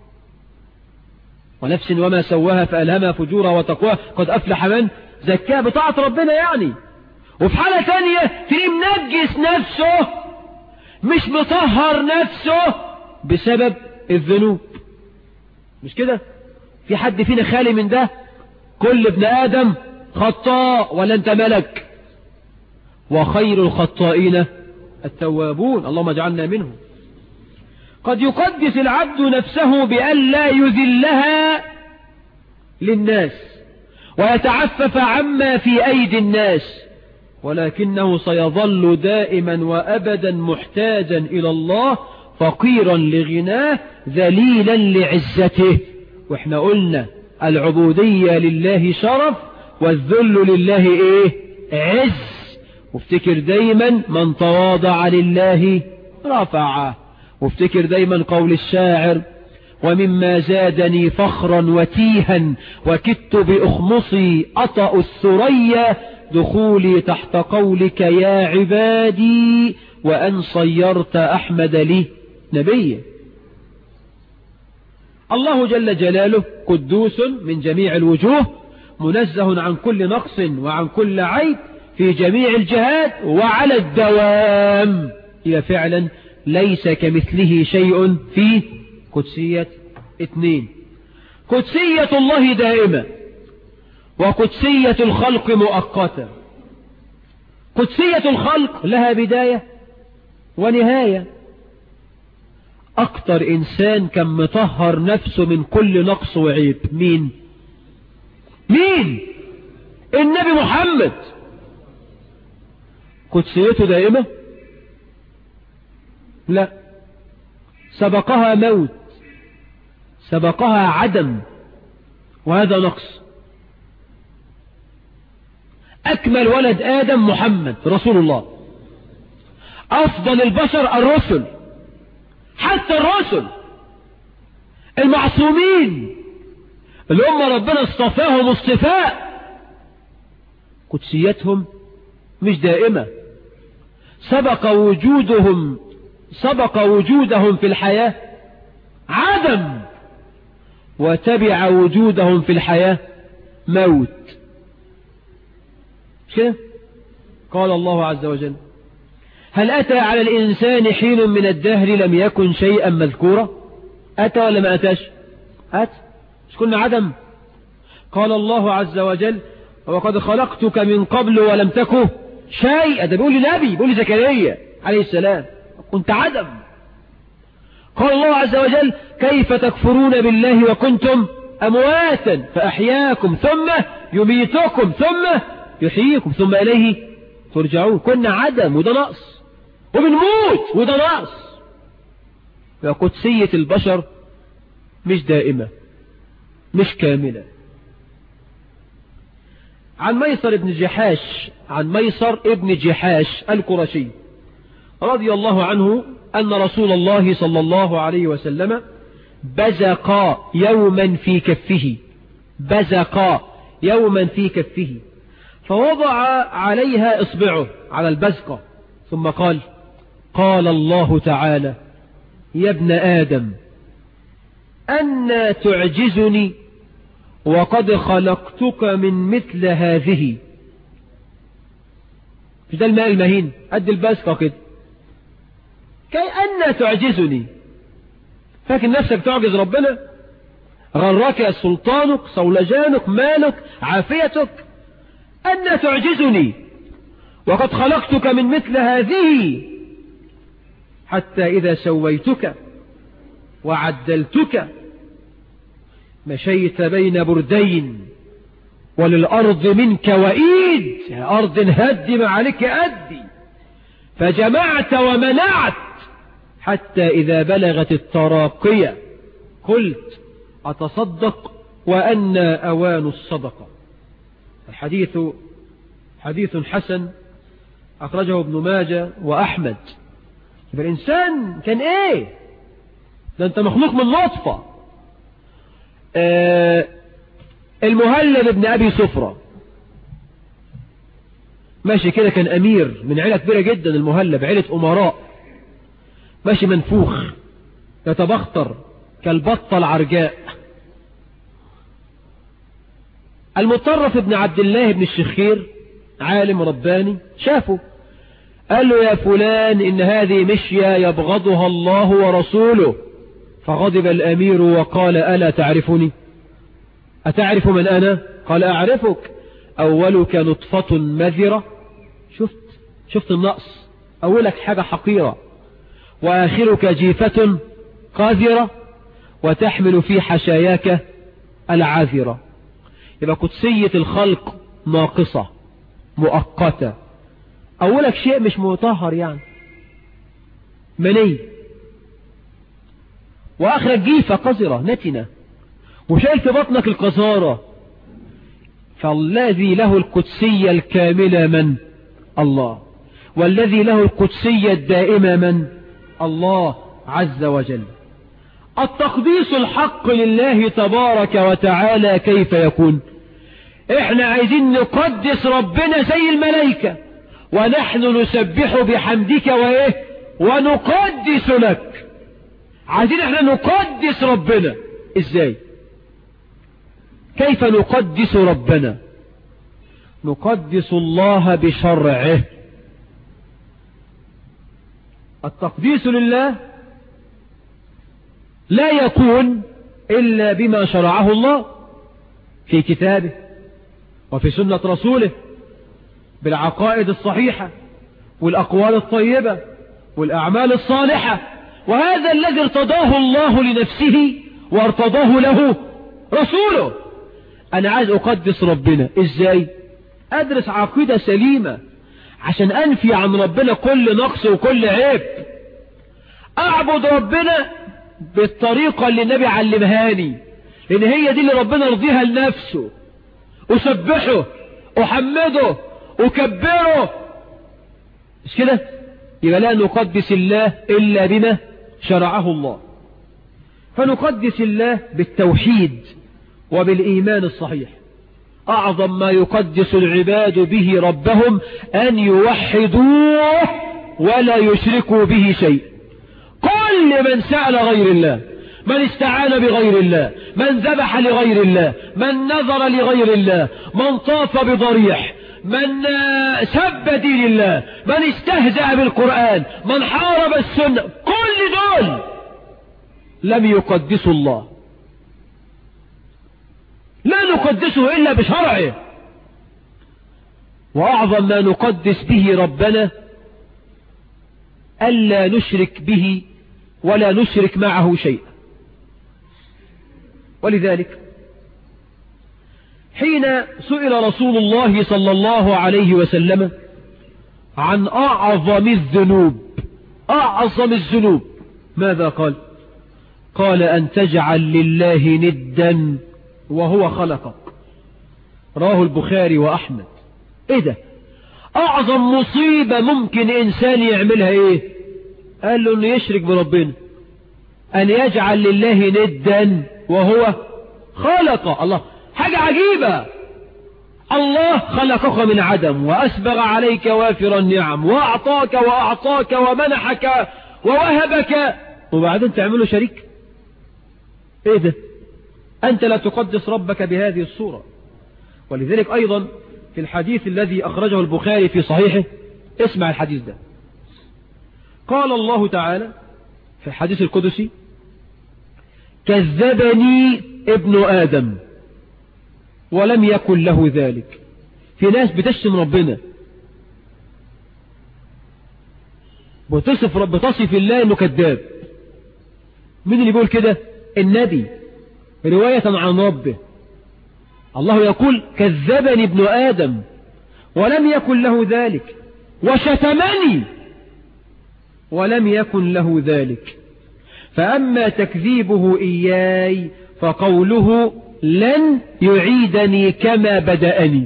ونفس وما سواها فألهمها فجورها وتقواها قد أفلح من زكاها بطاعة ربنا يعني وفي حالة ثانية تلاقيه منجس نفسه مش مطهر نفسه بسبب الذنوب مش كده في حد فينا خالي من ده كل ابن آدم خطاء ولا انت ملك وخير الخطائين التوابون اللهم اجعلنا منهم قد يقدس العبد نفسه بأن لا يذلها للناس ويتعفف عما في أيدي الناس ولكنه سيظل دائما وأبدا محتاجا إلى الله فقيرا لغناه ذليلا لعزته واحنا قلنا العبودية لله شرف والذل لله ايه عز وافتكر دايما من تواضع لله رفعه وافتكر دايما قول الشاعر ومما زادني فخرا وتيها وكدت بأخمصي أطأ الثريا دخولي تحت قولك يا عبادي وأن صيرت أحمد لي نبيا الله جل جلاله قدوس من جميع الوجوه منزه عن كل نقص وعن كل عيب في جميع الجهات وعلى الدوام هي فعلا ليس كمثله شيء في قدسية اثنين قدسية الله دائمة وقدسية الخلق مؤقتة قدسية الخلق لها بداية ونهاية أكتر إنسان كان مطهر نفسه من كل نقص وعيب مين مين النبي محمد قدسيته دائمة لا سبقها موت سبقها عدم وهذا نقص أكمل ولد آدم محمد رسول الله أفضل البشر الرسل حتى الرسل المعصومين اللي هم ربنا اصطفاهم اصطفاء قدسيتهم مش دائمة سبق وجودهم سبق وجودهم في الحياة عدم وتبع وجودهم في الحياة موت كده قال الله عز وجل هل أتى على الإنسان حين من الدهر لم يكن شيئا مذكورا أتى ولا ما أتاش أتى مش كنا عدم قال الله عز وجل وقد خلقتك من قبل ولم تكن شيئا ده بيقول لنبي بيقول لزكريا عليه السلام كنت عدم قال الله عز وجل كيف تكفرون بالله وكنتم أمواتا فأحياكم ثم يميتكم ثم يحييكم ثم إليه ترجعون كنا عدم وده نقص وبنموت وده نقص وقدسية البشر مش دائمة مش كاملة عن ميسر ابن جحاش عن ميسر ابن جحاش القرشي رضي الله عنه أن رسول الله صلى الله عليه وسلم بزق يوما في كفه بزق يوما في كفه فوضع عليها إصبعه على البزقة ثم قال قال الله تعالى يا ابن آدم أن تعجزني وقد خلقتك من مثل هذه في ده الماء المهين قد البزقة كده كي أن تعجزني فاكر نفسك تعجز ربنا غراك سلطانك صولجانك مالك عافيتك أن تعجزني وقد خلقتك من مثل هذه حتى إذا سويتك وعدلتك مشيت بين بردين وللأرض منك وإيد يا أرض هدم عليك أدي فجمعت ومنعت حتى إذا بلغت التراقية قلت أتصدق وأن أوان الصدقة الحديث حديث حسن أخرجه ابن ماجة وأحمد يبقى الإنسان كان إيه ده أنت مخلوق من نطفة آه المهلب ابن أبي صفرة ماشي كده كان أمير من عيلة كبيرة جدا المهلب عيلة أمراء ماشي منفوخ يتبختر كالبطة العرجاء المطرف ابن عبد الله بن الشخير عالم رباني شافه قال له يا فلان إن هذه مشية يبغضها الله ورسوله فغضب الأمير وقال ألا تعرفني أتعرف من أنا قال أعرفك أولك نطفة مذرة شفت شفت النقص أولك حاجة حقيرة وآخرك جيفة قاذرة وتحمل في حشاياك العاذرة يبقى قدسية الخلق ناقصة مؤقتة أولك شيء مش مطهر يعني مني وآخرك جيفة قذرة نتنة وشايل في بطنك القذارة فالذي له القدسية الكاملة من الله والذي له القدسية الدائمة من الله عز وجل التقديس الحق لله تبارك وتعالى كيف يكون احنا عايزين نقدس ربنا زي الملائكة ونحن نسبح بحمدك وايه ونقدس لك عايزين احنا نقدس ربنا ازاي كيف نقدس ربنا نقدس الله بشرعه التقديس لله لا يكون إلا بما شرعه الله في كتابه وفي سنة رسوله بالعقائد الصحيحة والأقوال الطيبة والأعمال الصالحة وهذا الذي ارتضاه الله لنفسه وارتضاه له رسوله أنا عايز أقدس ربنا إزاي أدرس عقيدة سليمة عشان أنفي عن ربنا كل نقص وكل عيب أعبد ربنا بالطريقة اللي النبي علمهاني لأن هي دي اللي ربنا رضيها لنفسه أسبحه أحمده أكبره مش كده يبقى لا نقدس الله إلا بما شرعه الله فنقدس الله بالتوحيد وبالإيمان الصحيح أعظم ما يقدس العباد به ربهم أن يوحدوه ولا يشركوا به شيء كل من سأل غير الله من استعان بغير الله من ذبح لغير الله من نظر لغير الله من طاف بضريح من سب دين الله من استهزأ بالقرآن من حارب السنة كل دول لم يقدسوا الله لا نقدسه إلا بشرعه وأعظم ما نقدس به ربنا ألا نشرك به ولا نشرك معه شيئا ولذلك حين سئل رسول الله صلى الله عليه وسلم عن أعظم الذنوب أعظم الذنوب ماذا قال قال أن تجعل لله ندا وهو خلقك راه البخاري وأحمد ايه ده أعظم مصيبة ممكن إنسان يعملها ايه قال له انه يشرك بربنا أن يجعل لله ندا وهو خلق الله حاجة عجيبة الله خلقك من عدم وأسبغ عليك وافر النعم وأعطاك وأعطاك ومنحك ووهبك وبعدين تعمله شريك ايه ده أنت لا تقدس ربك بهذه الصورة ولذلك أيضا في الحديث الذي أخرجه البخاري في صحيحه اسمع الحديث ده قال الله تعالى في الحديث القدسي كذبني ابن آدم ولم يكن له ذلك في ناس بتشتم ربنا بتصف رب تصف الله انه كذاب مين اللي بيقول كده النبي رواية عن ربه الله يقول كذبني ابن آدم ولم يكن له ذلك وشتمني ولم يكن له ذلك فأما تكذيبه إياي فقوله لن يعيدني كما بدأني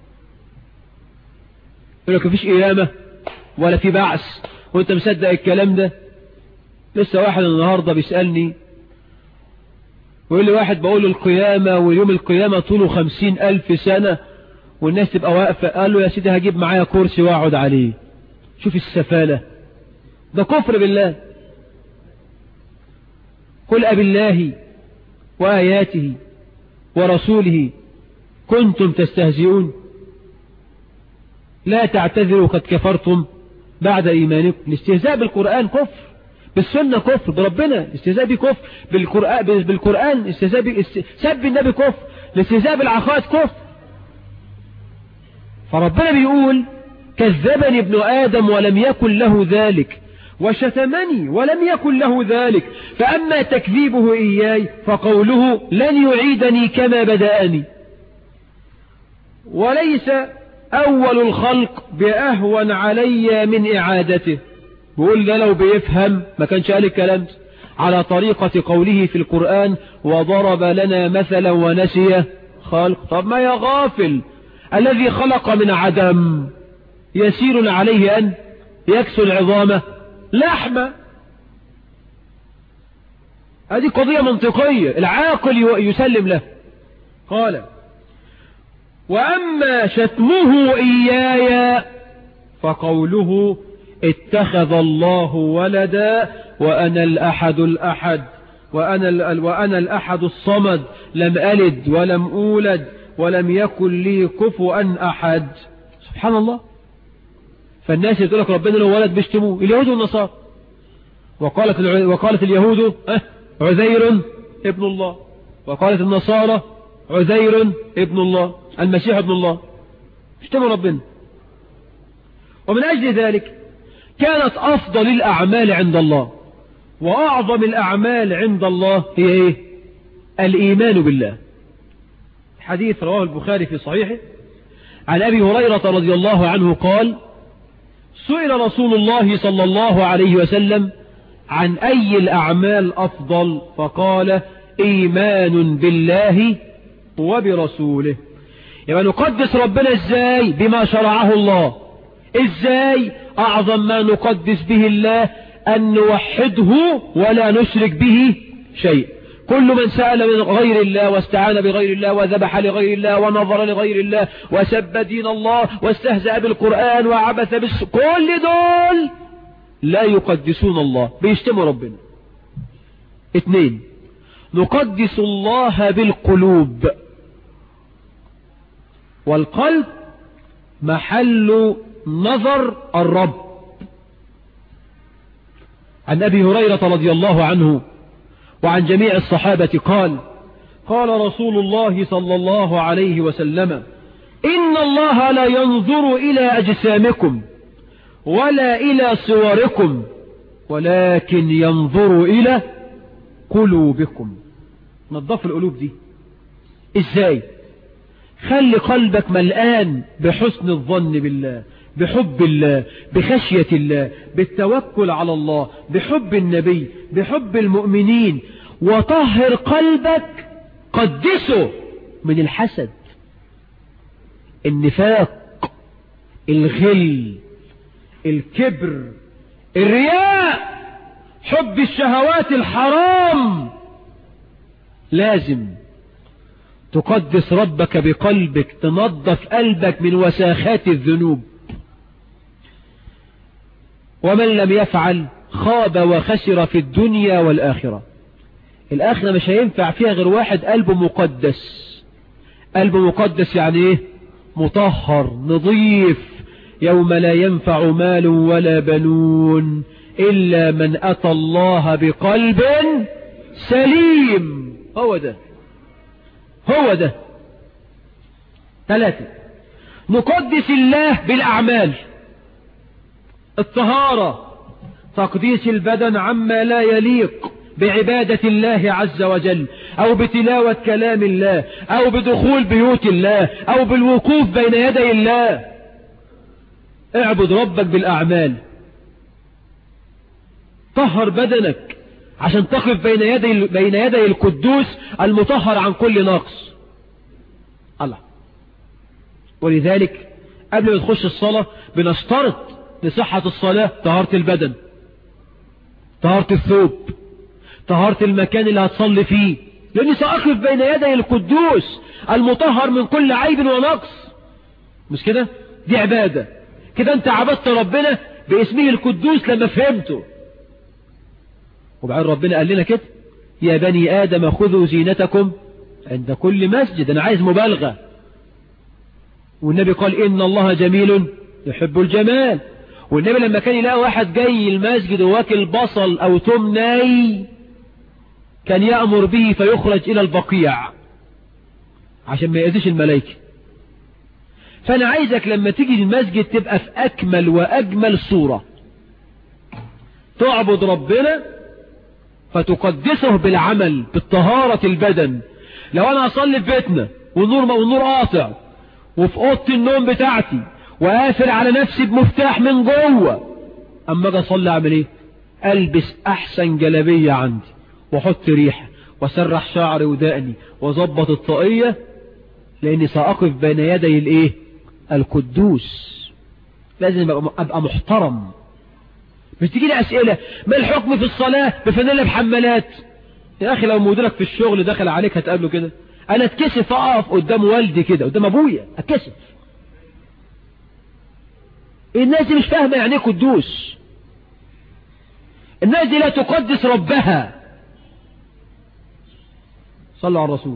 يقول لك مفيش قيامة ولا في بعث وانت مصدق الكلام ده لسه واحد النهاردة بيسألني ويقول لي واحد بقول له القيامة واليوم القيامة طوله خمسين ألف سنة والناس تبقى واقفة قال له يا سيدي هجيب معايا كرسي واقعد عليه شوف السفالة ده كفر بالله قل أب الله وآياته ورسوله كنتم تستهزئون لا تعتذروا قد كفرتم بعد إيمانكم الاستهزاء بالقرآن كفر بالسنة كفر بربنا الاستهزاء بكفر بالقرآن, بالقرآن استهزاء سب النبي كفر الاستهزاء بالعقائد كفر فربنا بيقول كذبني ابن آدم ولم يكن له ذلك وشتمني ولم يكن له ذلك فأما تكذيبه إياي فقوله لن يعيدني كما بدأني وليس أول الخلق بأهون علي من إعادته بيقول ده لو بيفهم ما كانش قال الكلام على طريقة قوله في القرآن وضرب لنا مثلا ونسي خلق طب ما يا غافل الذي خلق من عدم يسير عليه أن يكسو العظامة لحمة هذه قضية منطقية العاقل يسلم له قال وأما شتمه إياي فقوله اتخذ الله ولدا وأنا الأحد الأحد وأنا, وأنا الأحد الصمد لم ألد ولم أولد ولم يكن لي كفوا أحد سبحان الله فالناس يقول لك ربنا له ولد بيشتموه اليهود والنصارى وقالت وقالت اليهود اه عزير ابن الله وقالت النصارى عزير ابن الله المسيح ابن الله اشتموا ربنا ومن أجل ذلك كانت أفضل الأعمال عند الله وأعظم الأعمال عند الله هي إيه الإيمان بالله حديث رواه البخاري في صحيحه عن أبي هريرة رضي الله عنه قال سئل رسول الله صلى الله عليه وسلم عن أي الأعمال أفضل فقال إيمان بالله وبرسوله يبقى نقدس ربنا ازاي بما شرعه الله ازاي أعظم ما نقدس به الله أن نوحده ولا نشرك به شيء كل من سأل من غير الله واستعان بغير الله وذبح لغير الله ونظر لغير الله وسب دين الله واستهزأ بالقرآن وعبث بالس كل دول لا يقدسون الله بيشتموا ربنا اثنين نقدس الله بالقلوب والقلب محل نظر الرب عن أبي هريرة رضي الله عنه وعن جميع الصحابة قال قال رسول الله صلى الله عليه وسلم إن الله لا ينظر إلى أجسامكم ولا إلى صوركم ولكن ينظر إلى قلوبكم نظف القلوب دي ازاي خلي قلبك ملآن بحسن الظن بالله بحب الله بخشية الله بالتوكل على الله بحب النبي بحب المؤمنين وطهر قلبك قدسه من الحسد النفاق الغل الكبر الرياء حب الشهوات الحرام لازم تقدس ربك بقلبك تنظف قلبك من وساخات الذنوب ومن لم يفعل خاب وخسر في الدنيا والآخرة الآخرة مش هينفع فيها غير واحد قلبه مقدس قلبه مقدس يعني ايه مطهر نظيف يوم لا ينفع مال ولا بنون إلا من أتى الله بقلب سليم هو ده هو ده ثلاثة نقدس الله بالأعمال الطهارة تقديس البدن عما لا يليق بعبادة الله عز وجل أو بتلاوة كلام الله أو بدخول بيوت الله أو بالوقوف بين يدي الله اعبد ربك بالأعمال طهر بدنك عشان تقف بين يدي بين يدي القدوس المطهر عن كل نقص الله ولذلك قبل ما تخش الصلاة بنشترط لصحة الصلاة طهارة البدن طهارة الثوب طهارة المكان اللي هتصلي فيه لأني سأقف بين يدي القدوس المطهر من كل عيب ونقص مش كده دي عبادة كده انت عبدت ربنا باسمه القدوس لما فهمته وبعدين ربنا قال لنا كده يا بني آدم خذوا زينتكم عند كل مسجد أنا عايز مبالغة والنبي قال إن الله جميل يحب الجمال والنبي لما كان يلاقي واحد جاي المسجد واكل بصل أو توم ناي كان يأمر به فيخرج إلى البقيع عشان ما يأذيش الملائكة فأنا عايزك لما تيجي المسجد تبقى في أكمل وأجمل صورة تعبد ربنا فتقدسه بالعمل بالطهارة البدن لو أنا أصلي في بيتنا والنور والنور قاطع وفي أوضة النوم بتاعتي وقافل على نفسي بمفتاح من جوه أما أجي أصلي أعمل إيه؟ ألبس أحسن جلابية عندي وأحط ريحة وأسرح شعري ودقني وأظبط الطاقية لأني سأقف بين يدي الإيه؟ القدوس لازم أبقى محترم مش تيجي لي أسئلة ما الحكم في الصلاة بفانيلا بحمالات يا أخي لو مديرك في الشغل دخل عليك هتقابله كده أنا اتكسف أقف قدام والدي كده قدام أبويا اتكسف الناس دي مش فاهمة يعني ايه قدوس الناس دي لا تقدس ربها صلوا على الرسول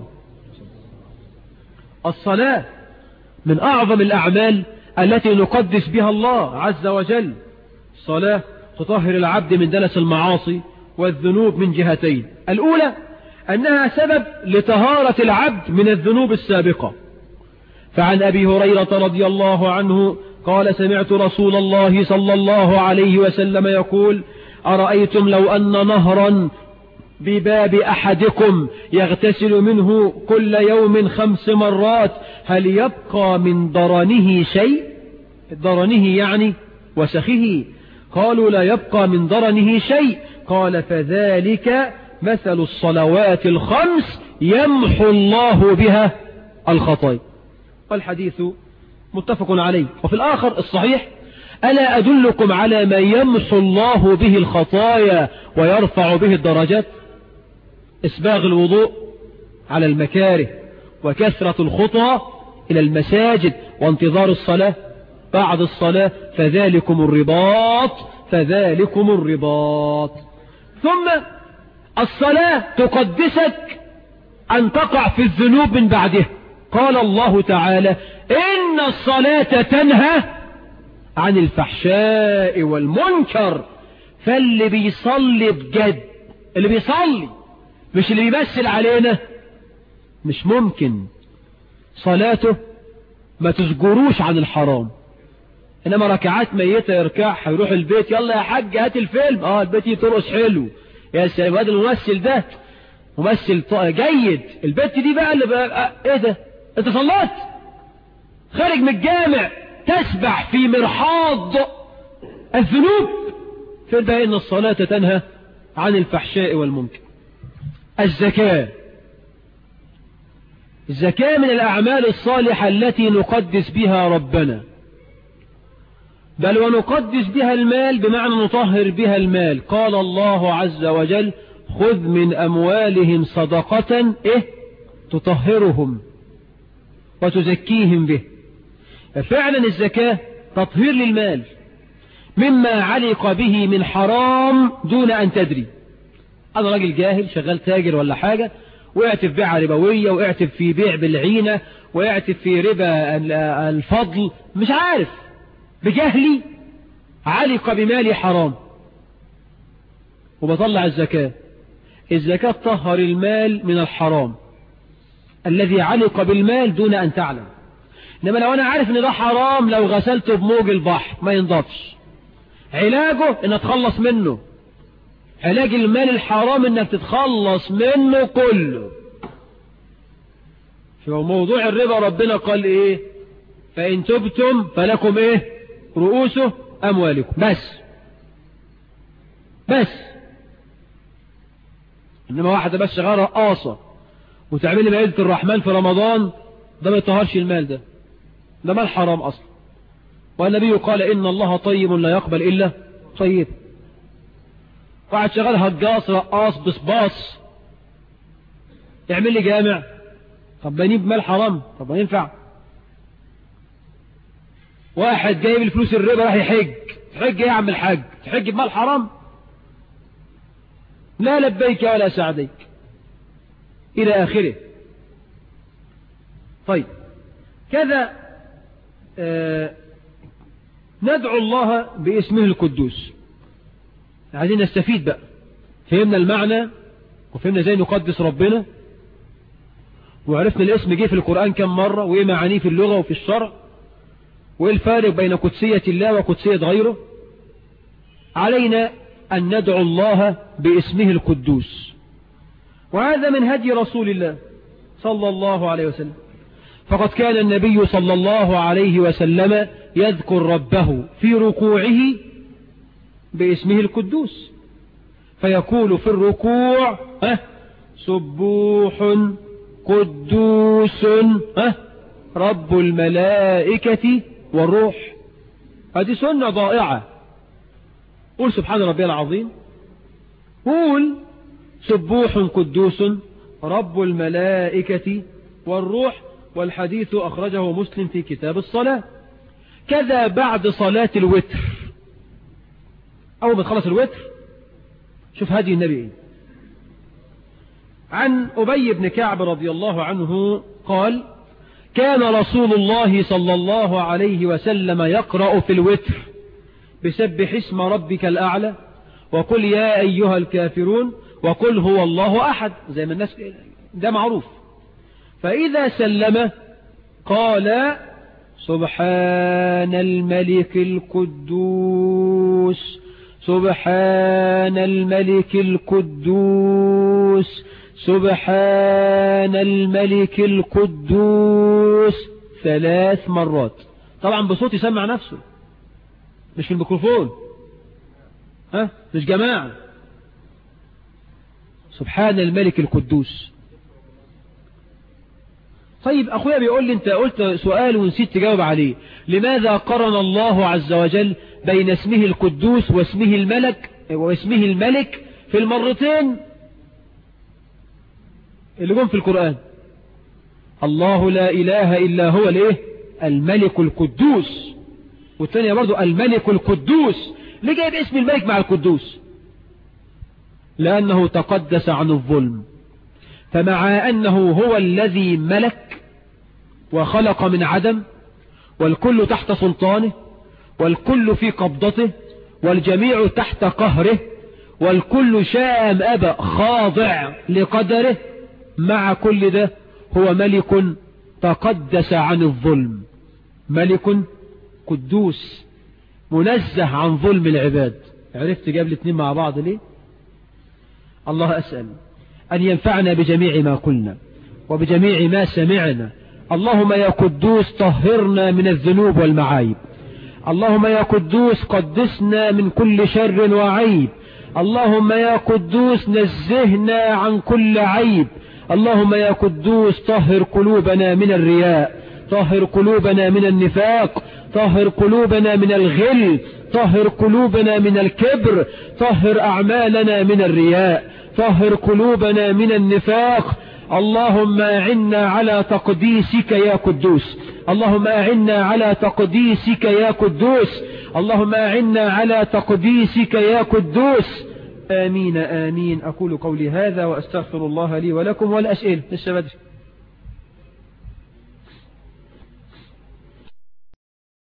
الصلاة من أعظم الأعمال التي نقدس بها الله عز وجل الصلاة تطهر العبد من دنس المعاصي والذنوب من جهتين الأولى أنها سبب لطهارة العبد من الذنوب السابقة فعن أبي هريرة رضي الله عنه قال سمعت رسول الله صلى الله عليه وسلم يقول أرأيتم لو أن نهرا بباب أحدكم يغتسل منه كل يوم خمس مرات هل يبقى من ضرنه شيء ضرنه يعني وسخه قالوا لا يبقى من ضرنه شيء قال فذلك مثل الصلوات الخمس يمحو الله بها الخطايا والحديث متفق عليه وفي الآخر الصحيح ألا أدلكم على ما يمحو الله به الخطايا ويرفع به الدرجات إسباغ الوضوء على المكاره وكثرة الخطى إلى المساجد وانتظار الصلاة بعد الصلاة فذلكم الرباط فذلكم الرباط ثم الصلاة تقدسك أن تقع في الذنوب من بعدها قال الله تعالى إن الصلاة تنهى عن الفحشاء والمنكر فاللي بيصلي بجد اللي بيصلي مش اللي بيمثل علينا مش ممكن صلاته ما تسجروش عن الحرام انما ركعات ميتة يركعها هيروح البيت يلا يا حاج هات الفيلم اه البيت يترقص حلو يا سلام هذا الممثل ده ممثل جيد البت دي بقى اللي بقى ايه ده انت صلات خارج من الجامع تسبح في مرحاض الذنوب في بقى ان الصلاة تنهى عن الفحشاء والمنكر الزكاة الزكاة من الأعمال الصالحة التي نقدس بها ربنا بل ونقدس بها المال بمعنى نطهر بها المال قال الله عز وجل خذ من أموالهم صدقة إيه تطهرهم وتزكيهم به ففعلا الزكاة تطهير للمال مما علق به من حرام دون أن تدري أنا راجل جاهل شغال تاجر ولا حاجة وقعت في بيع ربوية وقعت في بيع بالعينة وقعت في ربا الفضل مش عارف بجهلي علق بمالي حرام وبطلع الزكاة الزكاة طهر المال من الحرام الذي علق بالمال دون أن تعلم إنما لو أنا عارف إن ده حرام لو غسلته بموج البحر ما ينضفش علاجه إن أتخلص منه علاج المال الحرام إنك تتخلص منه كله في موضوع الربا ربنا قال إيه فإن تبتم فلكم إيه رؤوسه أموالكم بس بس إنما واحدة بس شغالة رقاصة وتعملي مائدة الرحمن في رمضان ده ما يطهرش المال ده ده مال حرام أصلا والنبي قال إن الله طيب لا يقبل إلا طيب واحد شغال هجاص رقاص بصباص يعمل لي جامع طب بنيب مال حرام طب ما ينفع واحد جايب الفلوس الربا راح يحج تحج ايه يا عم الحاج تحج بمال حرام لا لبيك ولا سعديك إلى آخره طيب كذا آه ندعو الله باسمه القدوس عايزين نستفيد بقى فهمنا المعنى وفهمنا ازاي نقدس ربنا وعرفنا الاسم جه في القرآن كم مرة وايه معانيه في اللغة وفي الشرع وايه الفارق بين قدسية الله وقدسية غيره علينا أن ندعو الله باسمه القدوس وهذا من هدي رسول الله صلى الله عليه وسلم فقد كان النبي صلى الله عليه وسلم يذكر ربه في ركوعه باسمه القدوس فيقول في الركوع أه سبوح قدوس أه رب الملائكة والروح هذه سنة ضائعة قول سبحان ربي العظيم قول سبوح قدوس رب الملائكة والروح والحديث أخرجه مسلم في كتاب الصلاة كذا بعد صلاة الوتر أول ما تخلص الوتر شوف هدي النبي إيه عن أبي بن كعب رضي الله عنه قال كان رسول الله صلى الله عليه وسلم يقرأ في الوتر بسبح اسم ربك الأعلى وقل يا أيها الكافرون وقل هو الله أحد زي ما الناس ده معروف فإذا سلم قال سبحان الملك القدوس سبحان الملك القدوس سبحان الملك القدوس ثلاث مرات طبعا بصوت يسمع نفسه مش في الميكروفون ها مش جماعة سبحان الملك القدوس طيب أخويا بيقول لي أنت قلت سؤال ونسيت تجاوب عليه لماذا قرن الله عز وجل بين اسمه القدوس واسمه الملك واسمه الملك في المرتين اللي جم في القرآن الله لا إله إلا هو الايه الملك القدوس والثانية برضو الملك القدوس ليه جايب اسم الملك مع القدوس لأنه تقدس عن الظلم فمع أنه هو الذي ملك وخلق من عدم والكل تحت سلطانه والكل في قبضته والجميع تحت قهره والكل شاء أم أبى خاضع لقدره مع كل ده هو ملك تقدس عن الظلم ملك قدوس منزه عن ظلم العباد عرفت جاب الاثنين مع بعض ليه الله أسأل أن ينفعنا بجميع ما قلنا وبجميع ما سمعنا اللهم يا قدوس طهرنا من الذنوب والمعايب اللهم يا قدوس قدسنا من كل شر وعيب اللهم يا قدوس نزهنا عن كل عيب اللهم يا قدوس طهر قلوبنا من الرياء طهر قلوبنا من النفاق طهر قلوبنا من الغل طهر قلوبنا من الكبر طهر أعمالنا من الرياء طهر قلوبنا من النفاق اللهم أعنا على تقديسك يا قدوس اللهم أعنا على تقديسك يا قدوس اللهم أعنا على تقديسك يا قدوس آمين آمين أقول قولي هذا وأستغفر الله لي ولكم والأسئلة لسه بدري